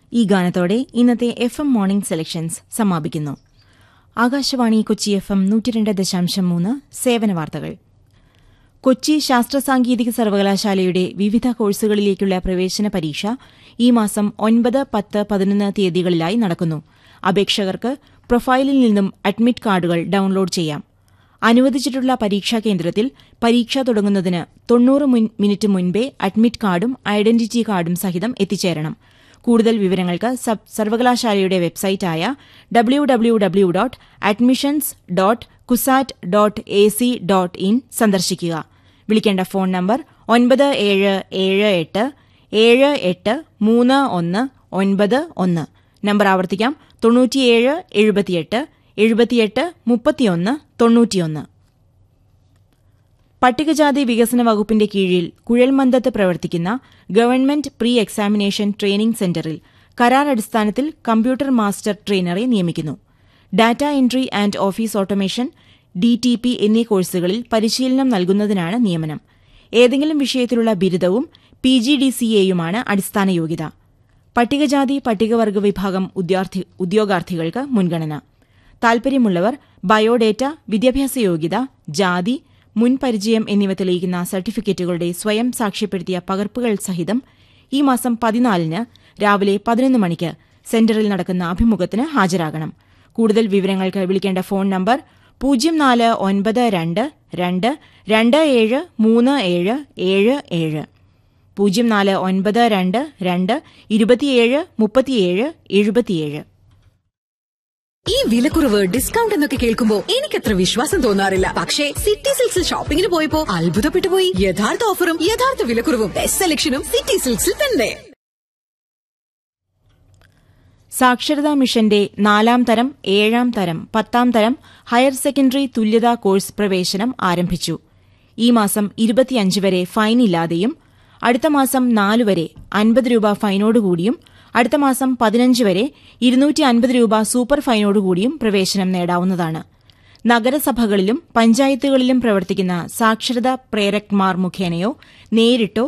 ഈ ഗാനത്തോടെ ഇന്നത്തെ F M morning selections സമാപിക്കുന്നു ആകാശവാണി കൊച്ചി എഫ് എം നൂറ്റിരണ്ട് ദശാംശം മൂന്ന് സേവന വാർത്തകൾ കൊച്ചി ശാസ്ത്ര സാങ്കേതിക സർവകലാശാലയുടെ വിവിധ കോഴ്സുകളിലേക്കുള്ള പ്രവേശന പരീക്ഷ ഈ മാസം ഒൻപത് പത്ത് പതിനൊന്ന് തീയതികളിലായി നടക്കുന്നു അപേക്ഷകർക്ക് പ്രൊഫൈലിൽ നിന്നും അഡ്മിറ്റ് കാർഡുകൾ ഡൌൺലോഡ് ചെയ്യാം അനുവദിച്ചിട്ടുള്ള പരീക്ഷാ കേന്ദ്രത്തിൽ പരീക്ഷ തുടങ്ങുന്നതിന് തൊണ്ണൂറ് മിനിറ്റ് മുൻപേ അഡ്മിറ്റ് കാർഡും ഐഡന്റിറ്റി കാർഡും സഹിതം എത്തിച്ചേരണം കൂടുതൽ വിവരങ്ങൾക്ക് സർവകലാശാലയുടെ വെബ്സൈറ്റായ W W W dot admissions dot CUSAT dot A C dot in സന്ദർശിക്കുക വിളിക്കേണ്ട ഫോൺ നമ്പർ ഒൻപത് ഏഴ് ഏഴ് എട്ട് ഏഴ് എട്ട് മൂന്ന് ഒന്ന് ഒൻപത് ഒന്ന് നമ്പർ ആവർത്തിക്കാം തൊണ്ണൂറ്റിയേഴ് എഴുപത്തിയെട്ട് എഴുപത്തിയെട്ട് മുപ്പത്തിയൊന്ന് തൊണ്ണൂറ്റിയൊന്ന് പട്ടികജാതി വികസന വകുപ്പിന്റെ കീഴിൽ കുഴൽമന്ദത്ത് പ്രവർത്തിക്കുന്ന ഗവൺമെന്റ് പ്രീ എക്സാമിനേഷൻ ട്രെയിനിംഗ് സെന്ററിൽ കരാർ അടിസ്ഥാനത്തിൽ കമ്പ്യൂട്ടർ മാസ്റ്റർ ട്രെയിനറെ നിയമിക്കുന്നു data entry and office automation DTP എന്നീ കോഴ്സുകളിൽ പരിശീലനം നൽകുന്നതിനാണ് നിയമനം ഏതെങ്കിലും വിഷയത്തിലുള്ള ബിരുദവും പി ജി ഡി സി എയുമാണ് അടിസ്ഥാന യോഗ്യത പട്ടികജാതി പട്ടികവർഗ വിഭാഗം ഉദ്യോഗാർത്ഥികൾക്ക് മുൻഗണന താൽപര്യമുള്ളവർ ബയോഡേറ്റ വിദ്യാഭ്യാസ യോഗ്യത ജാതി മുൻപരിചയം എന്നിവ തെളിയിക്കുന്ന സർട്ടിഫിക്കറ്റുകളുടെ സ്വയം സാക്ഷ്യപ്പെടുത്തിയ പകർപ്പുകൾ സഹിതം ഈ മാസം പതിനാലിന് രാവിലെ പതിനൊന്ന് മണിക്ക് സെന്ററിൽ നടക്കുന്ന അഭിമുഖത്തിന് ഹാജരാകണം കൂടുതൽ വിവരങ്ങൾക്ക് വിളിക്കേണ്ട ഫോൺ നമ്പർ പൂജ്യം നാല് ഒൻപത് രണ്ട് രണ്ട് രണ്ട് ഏഴ് മൂന്ന് ഏഴ് ഏഴ് ഏഴ് പൂജ്യം നാല് ഒൻപത് രണ്ട് രണ്ട് ഇരുപത്തിയേഴ് മുപ്പത്തിയേഴ് എഴുപത്തിയേഴ് ഈ വിലക്കുറവ് ഡിസ്കൗണ്ട് എന്നൊക്കെ കേൾക്കുമ്പോ എനിക്കത്ര വിശ്വാസം തോന്നാറില്ല പക്ഷേ സിറ്റി സിൽക്സിൽ ഷോപ്പിംഗിന് പോയപ്പോ അത്ഭുതപ്പെട്ടു പോയി യഥാർത്ഥ ഓഫറും യഥാർത്ഥ വിലക്കുറവും ബെസ്റ്റ് സെലക്ഷനും സിറ്റി സിൽക്സിൽ തന്നെ സാക്ഷരതാ മിഷന്റെ നാലാം തരം ഏഴാം തരം പത്താം തരം ഹയർ സെക്കൻഡറി തുല്യതാ കോഴ്സ് പ്രവേശനം ആരംഭിച്ചു ഈ മാസം ഇരുപത്തിയഞ്ച് വരെ ഫൈനില്ലാതെയും അടുത്ത മാസം നാല് വരെ അൻപത് രൂപ ഫൈനോടുകൂടിയും അടുത്ത മാസം പതിനഞ്ച് വരെ ഇരുന്നൂറ്റി അൻപത് രൂപ സൂപ്പർ ഫൈനോടുകൂടിയും പ്രവേശനം നേടാവുന്നതാണ് നഗരസഭകളിലും പഞ്ചായത്തുകളിലും പ്രവർത്തിക്കുന്ന സാക്ഷരതാ പ്രേരക്മാർ മുഖേനയോ നേരിട്ടോ